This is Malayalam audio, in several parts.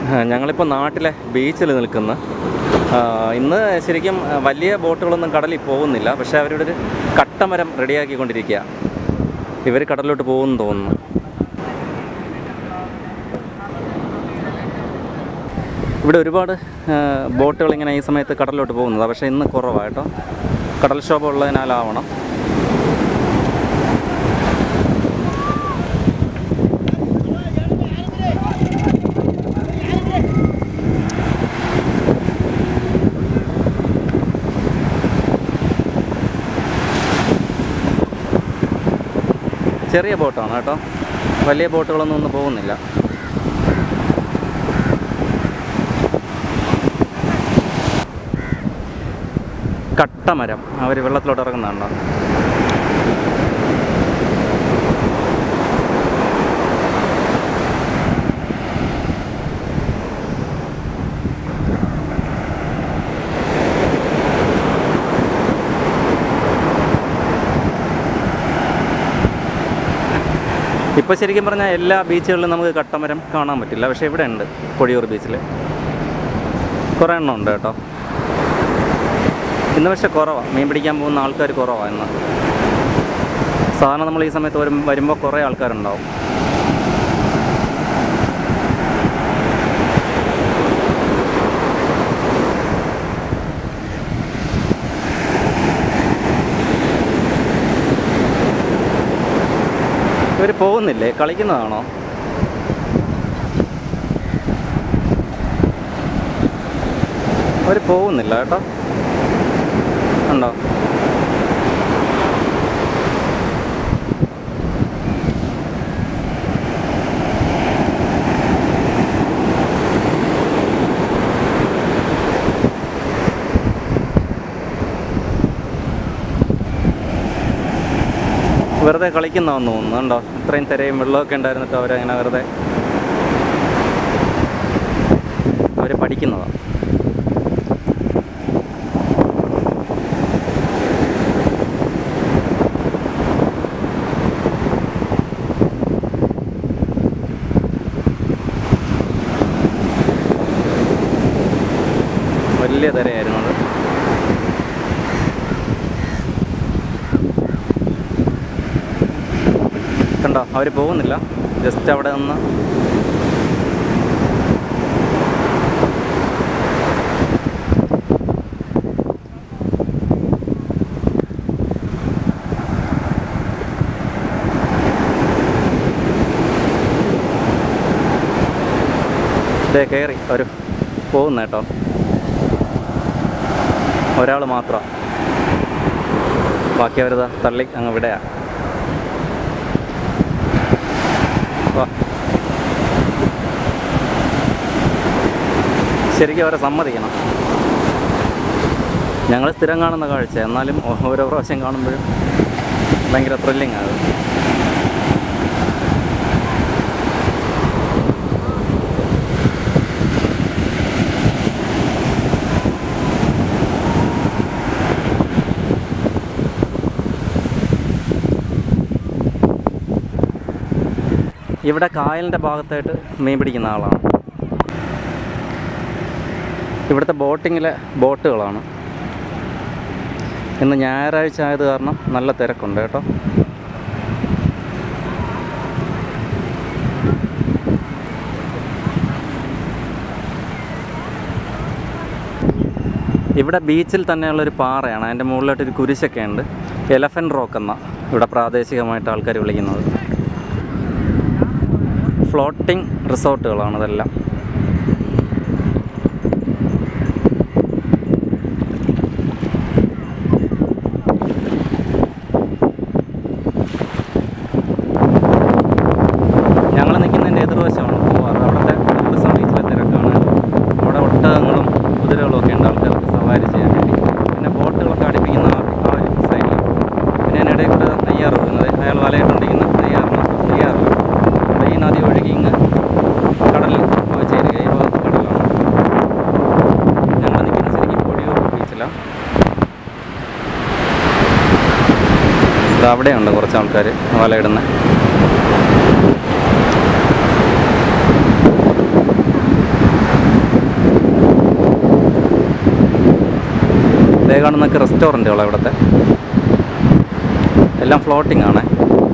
ഞങ്ങളിപ്പോൾ നാട്ടിലെ ബീച്ചിൽ നിൽക്കുന്നു ആ, ഇന്ന് ശരിക്കും ആ, വലിയ ബോട്ടുകളൊന്നും കടലിൽ പോകുന്നില്ല പക്ഷേ അവരുടെ ഒരു കട്ടമരം റെഡിയാക്കിക്കൊണ്ടിരിക്കുക ഇവർ കടലിലോട്ട് പോകുമെന്ന് തോന്നുന്നു ഇവിടെ ഒരുപാട് ആ, ബോട്ടുകൾ ഇങ്ങനെ ഈ സമയത്ത് കടലിലോട്ട് പോകുന്നതാണ് പക്ഷേ ഇന്ന് കുറവാണ് കേട്ടോ കടൽക്ഷോഭം ഉള്ളതിനാലാവണം ചെറിയ ബോട്ടാണ് കേട്ടോ വലിയ ബോട്ടുകളൊന്നും ഒന്നും പോകുന്നില്ല കട്ടമരം അവർ വെള്ളത്തിലോട്ട് ഇറങ്ങുന്നുണ്ടോ ഇപ്പോൾ ശരിക്കും പറഞ്ഞാൽ എല്ലാ ബീച്ചുകളിലും നമുക്ക് കട്ടമരം കാണാൻ പറ്റില്ല പക്ഷേ ഇവിടെ ഉണ്ട് കൊടിയൂർ ബീച്ചിൽ കുറേ എണ്ണം ഉണ്ട് കേട്ടോ ഇന്ന് പക്ഷേ കുറവാണ് മീൻ പിടിക്കാൻ പോകുന്ന ആൾക്കാർ കുറവാണ് ഇന്ന് സാധാരണ നമ്മൾ ഈ സമയത്ത് വരും വരുമ്പോൾ കുറേ ആൾക്കാരുണ്ടാവും ഇവർ പോകുന്നില്ലേ കളിക്കുന്നതാണോ അവർ പോകുന്നില്ല കേട്ടോ ഉണ്ടോ വെറുതെ കളിക്കുന്നതെന്ന് തോന്നുന്നു കണ്ടോ ഇത്രയും തിരയും വെള്ളമൊക്കെ ഉണ്ടായിരുന്നിട്ട് അവരങ്ങനെ വെറുതെ അവർ പഠിക്കുന്നതാണ് വലിയ തിരയായിരുന്നു അത് കണ്ടോ അവർ പോകുന്നില്ല ജസ്റ്റ് അവിടെ നിന്ന് ഇതേ കയറി അവർ പോകുന്ന കേട്ടോ ഒരാൾ മാത്രം ബാക്കി അവരിതാ തള്ളി അങ്ങ് വിടെയാ വാ ശരിക്കും അവരെ സമ്മതിക്കണം ഞങ്ങൾ സ്ഥിരം കാണുന്ന കാഴ്ച എന്നാലും ഓ- ഓരോ പ്രാവശ്യം കാണുമ്പോഴും ഭയങ്കര ത്രില്ലിങ് ആണ് ഇവിടെ കായലിൻ്റെ ഭാഗത്തായിട്ട് മീൻ പിടിക്കുന്ന ആളാണ് ഇവിടുത്തെ ബോട്ടിങ്ങിലെ ബോട്ടുകളാണ് ഇന്ന് ഞായറാഴ്ച ആയത് കാരണം നല്ല തിരക്കുണ്ട് കേട്ടോ ഇവിടെ ബീച്ചിൽ തന്നെയുള്ളൊരു പാറയാണ് അതിൻ്റെ മുകളിലായിട്ട് ഒരു കുരിശൊക്കെ ഉണ്ട് എലഫൻറ്റ് റോക്ക് എന്ന ഇവിടെ പ്രാദേശികമായിട്ട് ആൾക്കാർ വിളിക്കുന്നത് ഫ്ലോട്ടിംഗ് റിസോർട്ടുകളാണ് ഇതെല്ലാം ഞങ്ങൾ നിൽക്കുന്നതിൻ്റെ എതിർവശമാണ് പോവാറ് അവിടുത്തെ ടൂറിസം ബീച്ചിലെ തിരക്കാണ് അവിടെ ഒട്ടകങ്ങളും കുതിരകളും ഒക്കെ ഉണ്ട് ആൾക്കാർക്ക് സവാരി ചെയ്യാൻ വേണ്ടി പിന്നെ ബോട്ടുകളൊക്കെ അടുപ്പിക്കുന്ന ആ ആ ഒരു സൈഡിൽ പിന്നെ അതിനിടയിൽ കൂടെ നെയ്യാറ് പോകുന്നത് അയാൾ വലയിട്ടുണ്ടിരിക്കുന്ന നെയ്യാറിന് നെയ്യാറില്ല അവിടെ ഈ നദി ഒഴുകി ഇങ്ങ് കടലിൽ പോയി ചേരുക ഈ ഭാഗത്ത് കടലാണ് ഞങ്ങൾ നിൽക്കുന്നത് ശരിക്കും പൊടിയൂർ ബീച്ചിലാണ് ഇത് അവിടെയുണ്ട് കുറച്ച് ആൾക്കാർ വലയിടുന്നത് കാണുന്നൊക്കെ റെസ്റ്റോറൻറ്റുകളാണ് ഇവിടുത്തെ എല്ലാം ഫ്ലോട്ടിംഗ് ആണ്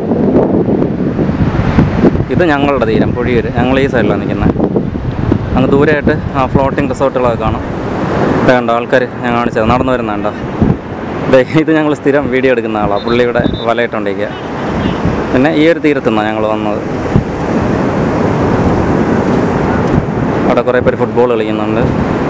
ഇത് ഞങ്ങളുടെ തീരം പൊഴിയൂര് ഞങ്ങൾ ഈ സൈഡിലാണ് നിൽക്കുന്നത് അങ്ങ് ദൂരെയായിട്ട് ആ ഫ്ലോട്ടിംഗ് റിസോർട്ടുകളൊക്കെ കാണും ഇത് കണ്ടോ ആൾക്കാർ ഞാൻ കാണിച്ചത് നടന്നു വരുന്നുണ്ടോ ദേ ഇത് ഞങ്ങൾ സ്ഥിരം വീഡിയോ എടുക്കുന്ന ആളാണ് പുള്ളിയുടെ വലയിട്ടുണ്ടിരിക്കുക പിന്നെ ഈ ഒരു തീരത്തു നിന്നാണ് ഞങ്ങൾ വന്നത് അവിടെ കുറേ പേര് ഫുട്ബോൾ കളിക്കുന്നുണ്ട്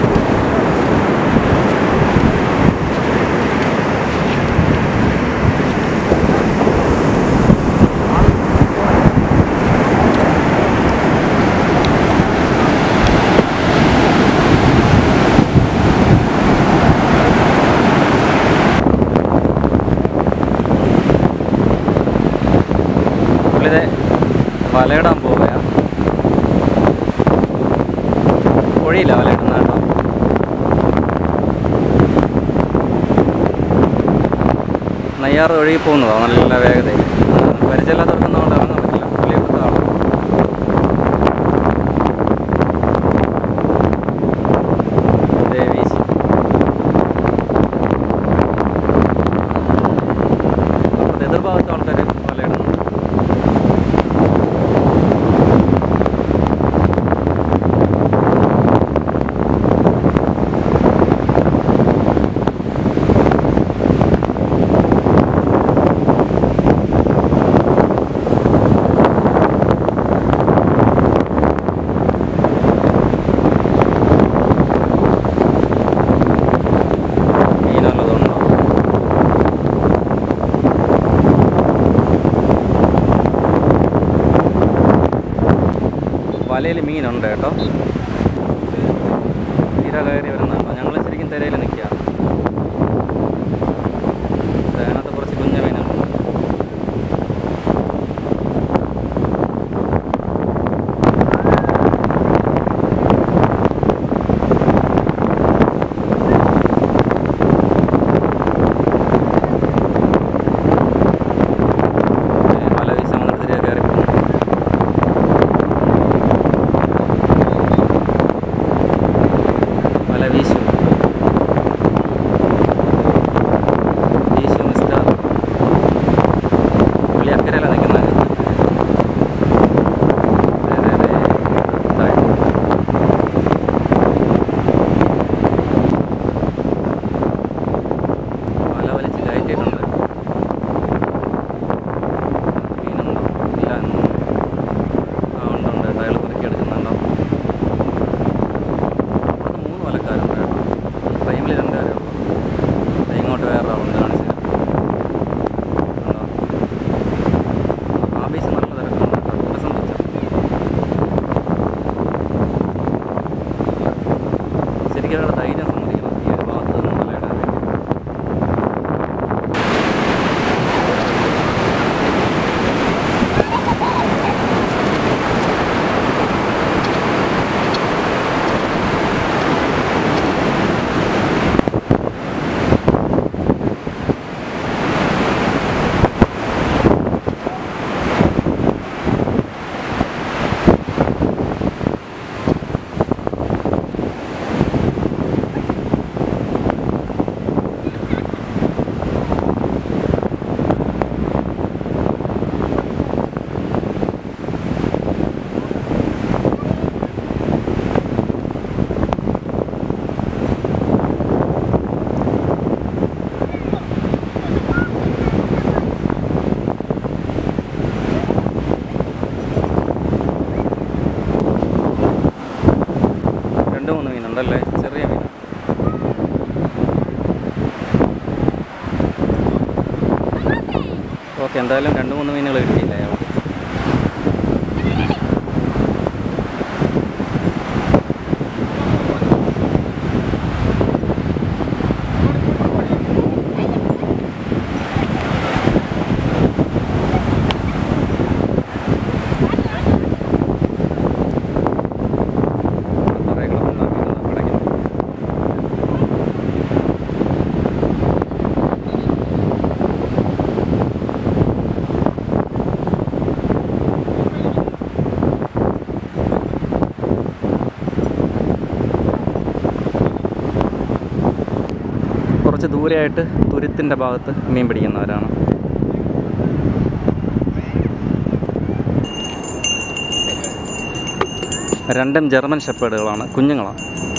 പുള്ളിതെ വലയിടാൻ പോവുകയാണ് പൊഴിയില്ല വലയിടുന്ന കേട്ടോ നെയ്യാറ് ഒഴുകി പോകുന്നതോ നല്ല വേഗതയിൽ പരിചയമില്ലാത്തവർക്കൊന്നും അവിടെ ഇറങ്ങാൻ പറ്റില്ല പുള്ളി ഇവിടുത്തെ ആളാണ് ദേ വീശി. അപ്പുറത്തെ എതിർഭാഗത്തെ ആൾക്കാർ വലയിടുന്നു മീനുള്ളതുണ്ടോ വലയിൽ മീനുണ്ട് കേട്ടോ തിര കയറി വരുന്നുണ്ടോ ഞങ്ങൾ ശരിക്കും തിരയിൽ നിൽക്കുക അതിനകത്ത് കുറച്ച് കുഞ്ഞ മീനുണ്ട് വല വീശാൻ വന്നിട്ട് തിര കയറി പോകുന്നു വല വീശു വീശു മിസ്റ്റർ പുള്ളി അക്കരയല്ല നിൽക്കുന്നത് ദേ, ദേ, ദേ, താഴെ. വല വലിച്ച് കയറ്റിയിട്ടുണ്ട് മീനുണ്ടോ ഇല്ല ആ ഉണ്ട് ഉണ്ട് അയാൾ കുറുക്കി എടുക്കുന്നുണ്ടോ അവിടെ മൂന്ന് വലക്കാരുണ്ട് കേട്ടോ ഫ്രെയിമിൽ രണ്ടുപേരേ ഉള്ളൂ ദേ ഇങ്ങോട്ട് വേറെ ആളുണ്ട് കാണിച്ചു കണ്ടോ ആ ബീച്ച് നല്ല തിരക്കുണ്ട് കേട്ടോ ടൂറിസം ബീച്ച് ശരിക്കും അവരുടെ ധൈര്യം സമ്മതിക്കണം ഈ ഒരു ഭാഗത്ത് നിന്ന് വലയിടാൻ വേണ്ടി രണ്ട് മൂന്ന് മീനുണ്ടല്ലേ ചെറിയ മീൻ ഓക്കെ എന്തായാലും രണ്ട് മൂന്ന് മീനുകൾ കിട്ടിയില്ല അയാൾ കുറേ കിടപ്പുണ്ടാക്കുന്നത് പടയ്ക്കുന്നു കുറച്ച് ദൂരെയായിട്ട് തുരുത്തിൻ്റെ ഭാഗത്ത് മീൻ പിടിക്കുന്നവരാണ് രണ്ടും ജർമ്മൻ ഷെപ്പേഡുകളാണ് കുഞ്ഞുങ്ങളാണ്